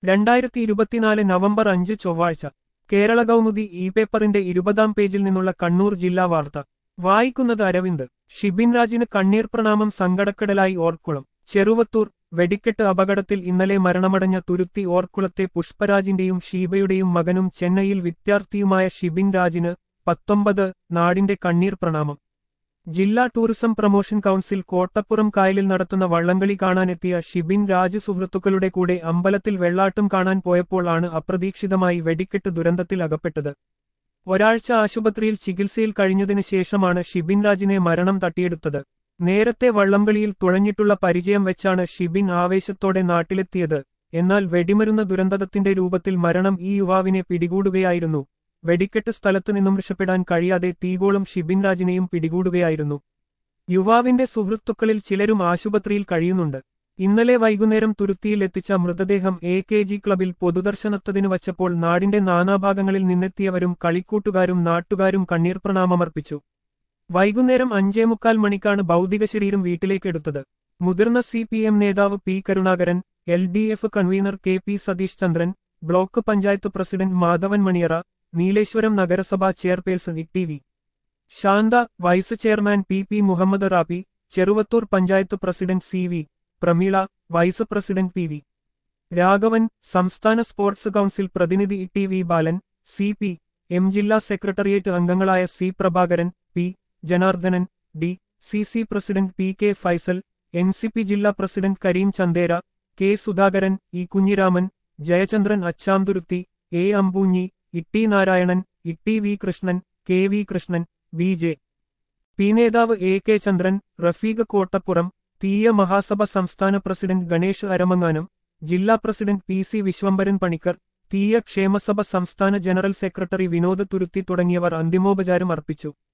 രണ്ടായിരത്തി ഇരുപത്തിനാല് നവംബർ അഞ്ച് ചൊവ്വാഴ്ച കേരള കൗമുദി ഇ പേപ്പറിന്റെ ഇരുപതാം പേജിൽ നിന്നുള്ള കണ്ണൂർ ജില്ലാ വാർത്ത വായിക്കുന്നത് അരവിന്ദ് ഷിബിൻ രാജിന് കണ്ണീർ പ്രണാമം സങ്കടക്കടലായി ഓർക്കുളം ചെറുവത്തൂർ വെടിക്കെട്ട് അപകടത്തിൽ ഇന്നലെ മരണമടഞ്ഞ തുരുത്തി ഓർക്കുളത്തെ പുഷ്പരാജിന്റെയും ഷീബയുടെയും മകനും ചെന്നൈയിൽ വിദ്യാർത്ഥിയുമായ ഷിബിൻ രാജിന് പത്തൊമ്പത് നാടിന്റെ കണ്ണീർ പ്രണാമം ജില്ലാ ടൂറിസം പ്രൊമോഷൻ കൗൺസിൽ കോട്ടപ്പുറം കായലിൽ നടത്തുന്ന വള്ളംകളി കാണാനെത്തിയ ഷിബിൻ രാജ് സുഹൃത്തുക്കളുടെ കൂടെ അമ്പലത്തിൽ വെള്ളാട്ടം കാണാൻ പോയപ്പോൾ ആണ് അപ്രതീക്ഷിതമായി വെടിക്കെട്ട് ദുരന്തത്തിൽ അകപ്പെട്ടത് ഒരാഴ്ച ആശുപത്രിയിൽ ചികിത്സയിൽ കഴിഞ്ഞതിനു ശേഷമാണ് ഷിബിൻ രാജിനെ മരണം തട്ടിയെടുത്തത് നേരത്തെ വള്ളംകളിയിൽ തുഴഞ്ഞിട്ടുള്ള പരിചയം വെച്ചാണ് ഷിബിൻ ആവേശത്തോടെ നാട്ടിലെത്തിയത് എന്നാൽ വെടിമരുന്ന് ദുരന്തത്തിന്റെ രൂപത്തിൽ മരണം ഈ യുവാവിനെ പിടികൂടുകയായിരുന്നു വെടിക്കെട്ട് സ്ഥലത്തു നിന്നും രക്ഷപ്പെടാൻ കഴിയാതെ തീഗോളം ഷിബിൻ രാജിനെയും പിടികൂടുകയായിരുന്നു യുവാവിന്റെ സുഹൃത്തുക്കളിൽ ചിലരും ആശുപത്രിയിൽ കഴിയുന്നുണ്ട് ഇന്നലെ വൈകുന്നേരം തുരുത്തിയിൽ എത്തിച്ച മൃതദേഹം എ കെ ജി ക്ലബിൽ പൊതുദർശനത്തതിനു വച്ചപ്പോൾ നാടിന്റെ നാനാഭാഗങ്ങളിൽ നിന്നെത്തിയവരും കളിക്കൂട്ടുകാരും നാട്ടുകാരും കണ്ണീർ പ്രണാമമർപ്പിച്ചു വൈകുന്നേരം അഞ്ചേ മുക്കാൽ മണിക്കാണ് ഭൗതിക ശരീരം വീട്ടിലേക്കെടുത്തത് മുതിർന്ന സി പി എം നേതാവ് P Karunakaran L D F convener K P Satheesh Chandran block panchayat president Madhavan Maniyara Nileshwaram നഗരസഭാ chairperson E T V Shantha vice chairman P P Muhammad Rabi Cheruvathur panchayat president C V Prameela vice president P V Raghavan സംസ്ഥാന സ്പോർട്സ് കൗൺസിൽ പ്രതിനിധി E T V Balan C P M ജില്ലാ secretariat അംഗങ്ങളായ C Prabhakaran P Janardhanan D C C president P K Faisal N C P ജില്ലാ president Kareem Chandera K Sudhakaran E Kunhiraman Jayachandran Achamthuruthi A Ambunhi Itty Narayanan Itty V Krishnan K V Krishnan V J P നേതാവ് A K Chandran Rafeeq Kottappuram Theeya Mahasabha സംസ്ഥാന president Ganesh Aramanganam ജില്ലാ president P C Vishwambharan Panicker Theeya Kshemasabha സംസ്ഥാന general secretary Vinod തുരുത്തി തുടങ്ങിയവർ അന്തിമോപചാരം അർപ്പിച്ചു